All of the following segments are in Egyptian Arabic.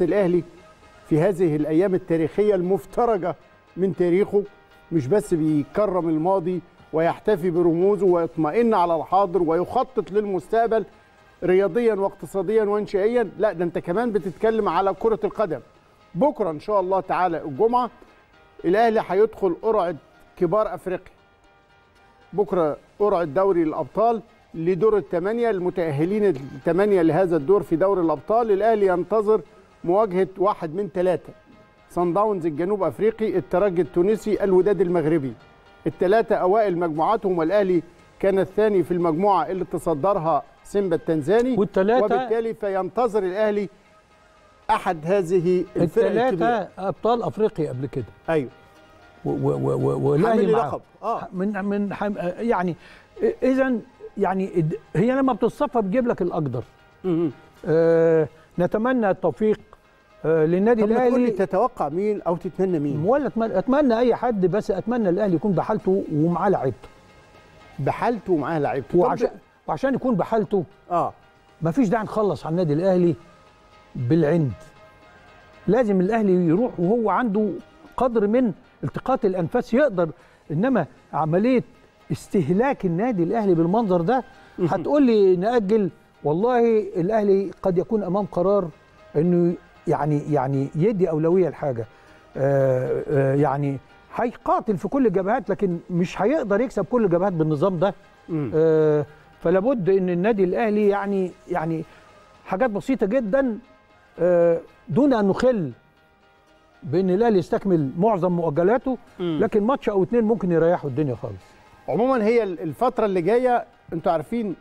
بس الاهلي في هذه الايام التاريخيه المفترجه من تاريخه مش بس بيكرم الماضي ويحتفي برموزه ويطمئن على الحاضر ويخطط للمستقبل رياضيا واقتصاديا وانشائيا لا ده انت كمان بتتكلم على كره القدم بكره ان شاء الله تعالى الجمعه الاهلي هيدخل قرعه كبار افريقيا بكره قرعه دوري الابطال لدور الثمانيه المتاهلين الثمانيه لهذا الدور في دوري الابطال الاهلي ينتظر مواجهه واحد من ثلاثه صن داونز الجنوب افريقي الترجي التونسي الوداد المغربي الثلاثه اوائل مجموعاتهم والاهلي كان الثاني في المجموعه اللي تصدرها سيمبا التنزاني والثلاثة- وبالتالي فينتظر الاهلي احد هذه الفرق الثلاثه الكبيره ابطال افريقيا قبل كده ايوه و- و- و- و- حامل والاهلي معاهم. لقب اه من من حم... يعني اذا يعني الد- هي لما بتتصفى بتجيب لك الاقدر مم. آه نتمنى التوفيق آه للنادي طب ما تقول لي الاهلي تتوقع مين او تتمنى مين ولا أتمنى, اتمنى اي حد بس اتمنى الاهلي يكون بحالته ومعاه لعيبته بحالته ومعاه لعيبته طب وعشان وعشان يكون بحالته اه مفيش داعي نخلص على النادي الاهلي بالعند لازم الاهلي يروح وهو عنده قدر من التقاط الانفاس يقدر انما عمليه استهلاك النادي الاهلي بالمنظر ده هتقول لي ناجل والله الاهلي قد يكون امام قرار انه يعني يعني يدي اولويه لحاجه آه آه يعني هيقاتل في كل الجبهات لكن مش هيقدر يكسب كل الجبهات بالنظام ده مم. آه، فلا بد ان النادي الاهلي يعني يعني حاجات بسيطه جدا آه، دون ان نخل بان الاهلي يستكمل معظم مؤجلاته مم. لكن ماتش او اتنين ممكن يريحوا الدنيا خالص عموما هي الفتره اللي جايه انتوا عارفين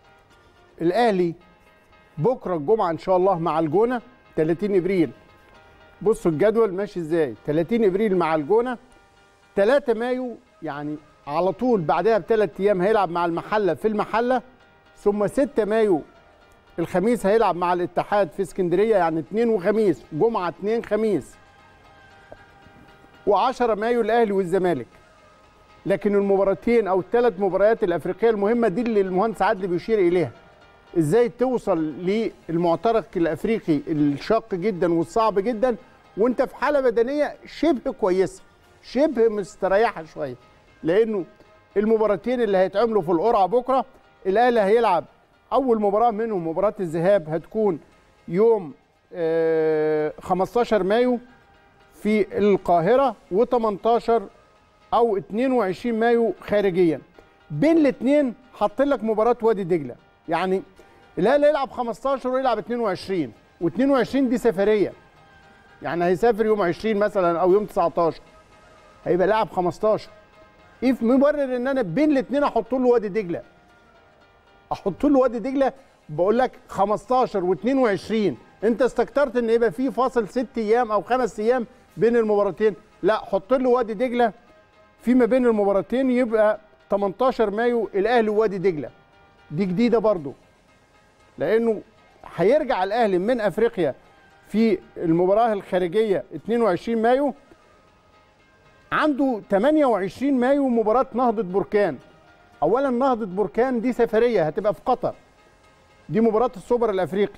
الاهلي بكره الجمعه ان شاء الله مع الجونه 30 ابريل بصوا الجدول ماشي ازاي 30 ابريل مع الجونه 3 مايو يعني على طول بعدها بثلاث ايام هيلعب مع المحله في المحله ثم 6 مايو الخميس هيلعب مع الاتحاد في اسكندريه يعني اثنين وخميس جمعه اثنين خميس و10 مايو الاهلي والزمالك لكن المباراتين او الثلاث مباريات الافريقيه المهمه دي اللي المهندس عادل بيشير اليها ازاي توصل للمعترك الافريقي الشاق جدا والصعب جدا وانت في حاله بدنيه شبه كويسه شبه مستريحه شويه لانه المباراتين اللي هيتعملوا في القرعه بكره الاهلي هيلعب اول مباراه منهم مباراه الذهاب هتكون يوم آه، 15 مايو في القاهره و18 او 22 مايو خارجيا بين الاثنين حاطين لك مباراه وادي دجله يعني الاهلي يلعب 15 ويلعب 22 و22 دي سفريه يعني هيسافر يوم 20 مثلا او يوم 19 هيبقى لاعب 15 ايه في مبرر ان انا بين الاثنين احط له وادي دجله احط له وادي دجله بقول لك 15 و22 انت استكترت ان يبقى في فاصل ست ايام او خمس ايام بين المباراتين لا حط له وادي دجله فيما بين المباراتين يبقى 18 مايو الاهلي ووادي دجله دي جديده برضو لانه هيرجع الاهلي من افريقيا في المباراه الخارجيه 22 مايو عنده 28 مايو مباراه نهضه بركان اولا نهضه بركان دي سفريه هتبقى في قطر دي مباراه السوبر الافريقي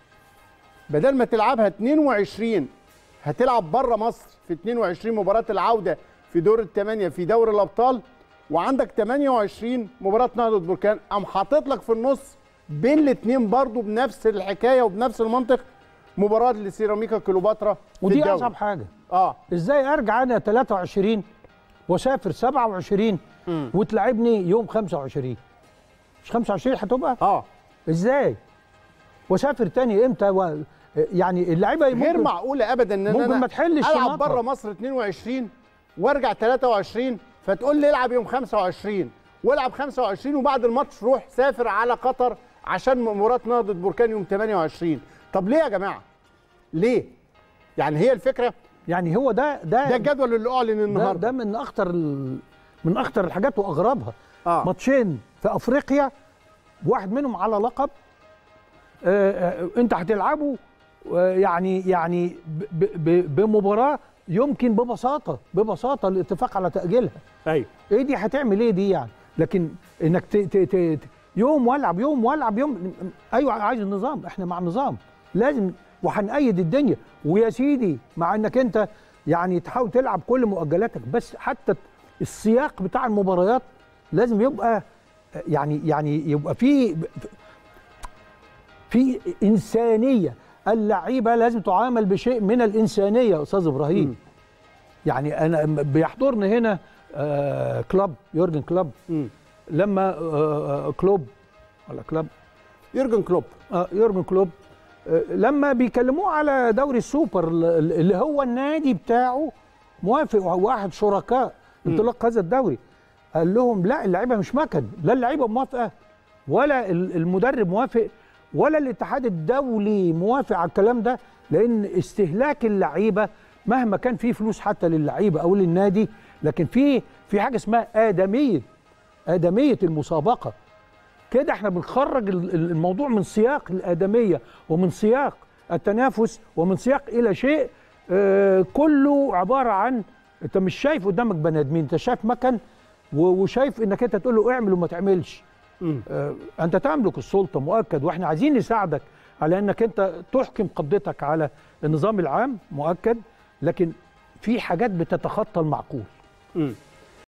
بدل ما تلعبها 22 هتلعب بره مصر في 22 مباراه العوده في دور الثمانيه في دوري الابطال وعندك 28 مباراه نهضه بركان قام حاطط لك في النص بين الاثنين برضو بنفس الحكايه وبنفس المنطق مباراه لسيراميكا كليوباترا في ودي الدوري. اصعب حاجه اه ازاي ارجع انا 23 واسافر 27 مم. وتلعبني يوم 25 مش 25 هتبقى اه ازاي واسافر تاني امتى و... يعني اللعيبه غير ممكن معقوله ابدا ان ممكن انا ما تحلش العب شنطها. بره مصر 22 وارجع 23 فتقول لي العب يوم 25 والعب 25 وبعد الماتش روح سافر على قطر عشان مباراه نهضه بركان يوم 28 طب ليه يا جماعه؟ ليه؟ يعني هي الفكره يعني هو ده ده ده الجدول اللي اعلن ده, النهارده ده من اخطر ال... من اخطر الحاجات واغربها آه. ماتشين في افريقيا واحد منهم على لقب آه آه انت هتلعبه آه يعني يعني ب... ب... بمباراه يمكن ببساطه ببساطه الاتفاق على تاجيلها ايوه ايه دي هتعمل ايه دي يعني لكن انك ت... ت... ت... ت- يوم والعب يوم والعب يوم ايوه عايز النظام احنا مع النظام لازم وهنأيد الدنيا ويا سيدي مع انك انت يعني تحاول تلعب كل مؤجلاتك بس حتى السياق بتاع المباريات لازم يبقى يعني يعني يبقى في في انسانيه اللعيبه لازم تعامل بشيء من الانسانيه يا استاذ ابراهيم م. يعني انا بيحضرني هنا آه كلوب يورجن كلوب مم. لما آه آه، كلوب ولا كلوب يورجن كلوب آه يورجن كلوب آه لما بيكلموه على دوري السوبر ال- ال- اللي هو النادي بتاعه موافق واحد شركاء انطلاق هذا الدوري قال لهم لا اللعيبه مش مكن لا اللعيبه موافقه ولا ال- المدرب موافق ولا الاتحاد الدولي موافق على الكلام ده لان استهلاك اللعيبه مهما كان في فلوس حتى للعيبه او للنادي لكن في في حاجه اسمها ادميه ادميه المسابقه كده احنا بنخرج ال- ال- الموضوع من سياق الادميه ومن سياق التنافس ومن سياق الى شيء آه، كله عباره عن انت مش شايف قدامك بني ادمين انت شايف مكن و- وشايف انك انت تقول له اعمل وما تعملش مم. آه، انت تملك السلطه مؤكد واحنا عايزين نساعدك على انك انت تحكم قبضتك على النظام العام مؤكد لكن في حاجات بتتخطى المعقول مم.